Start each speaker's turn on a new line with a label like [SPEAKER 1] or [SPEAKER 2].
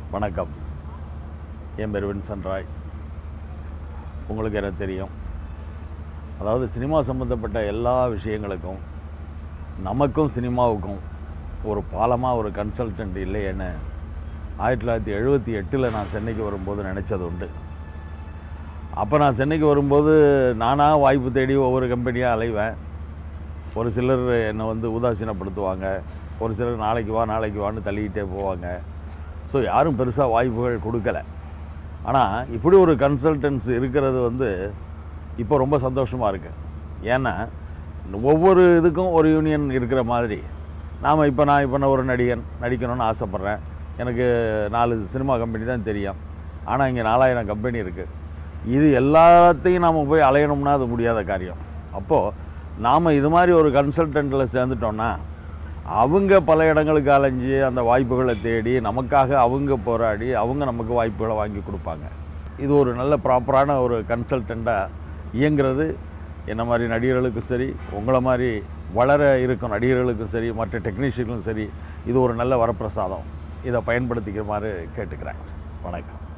[SPEAKER 1] வணக்கம் என் பேர் வின்சன் ராய் உங்களுக்கு எனக்கு தெரியும் அதாவது சினிமா சம்மந்தப்பட்ட எல்லா விஷயங்களுக்கும் நமக்கும் சினிமாவுக்கும் ஒரு பாலமாக ஒரு கன்சல்டன்ட் இல்லையேன்னு ஆயிரத்தி தொள்ளாயிரத்தி எழுபத்தி எட்டில் நான் சென்னைக்கு வரும்போது நினச்சது உண்டு அப்போ நான் சென்னைக்கு வரும்போது நானாக வாய்ப்பு தேடி ஒவ்வொரு கம்பெனியாக அலைவேன் ஒரு சிலர் என்னை வந்து உதாசீனப்படுத்துவாங்க ஒரு சிலர் நாளைக்கு வா நாளைக்கு வான்னு தள்ளிக்கிட்டே போவாங்க ஸோ யாரும் பெருசாக வாய்ப்புகள் கொடுக்கல ஆனால் இப்படி ஒரு கன்சல்டன்ஸ் இருக்கிறது வந்து இப்போ ரொம்ப சந்தோஷமாக இருக்குது ஏன்னா ஒவ்வொரு இதுக்கும் ஒரு யூனியன் இருக்கிற மாதிரி நாம் இப்போ நான் இப்போ நான் ஒரு நடிகன் நடிக்கணும்னு ஆசைப்பட்றேன் எனக்கு நாலு சினிமா கம்பெனி தான் தெரியும் ஆனால் இங்கே நாலாயிரம் கம்பெனி இருக்குது இது எல்லாத்தையும் நாம் போய் அலையணும்னா அது முடியாத காரியம் அப்போது நாம் இது மாதிரி ஒரு கன்சல்டண்ட்டில் சேர்ந்துட்டோன்னா அவங்க பல இடங்களுக்கு அலைஞ்சு அந்த வாய்ப்புகளை தேடி நமக்காக அவங்க போராடி அவங்க நமக்கு வாய்ப்புகளை வாங்கி கொடுப்பாங்க இது ஒரு நல்ல ப்ராப்பரான ஒரு கன்சல்டண்ட்டாக இயங்குறது என்ன மாதிரி நடிகர்களுக்கும் சரி உங்களை மாதிரி வளர இருக்கும் நடிகர்களுக்கும் சரி மற்ற டெக்னீஷியனுக்கும் சரி இது ஒரு நல்ல வரப்பிரசாதம் இதை பயன்படுத்திக்குமாறு கேட்டுக்கிறேன் வணக்கம்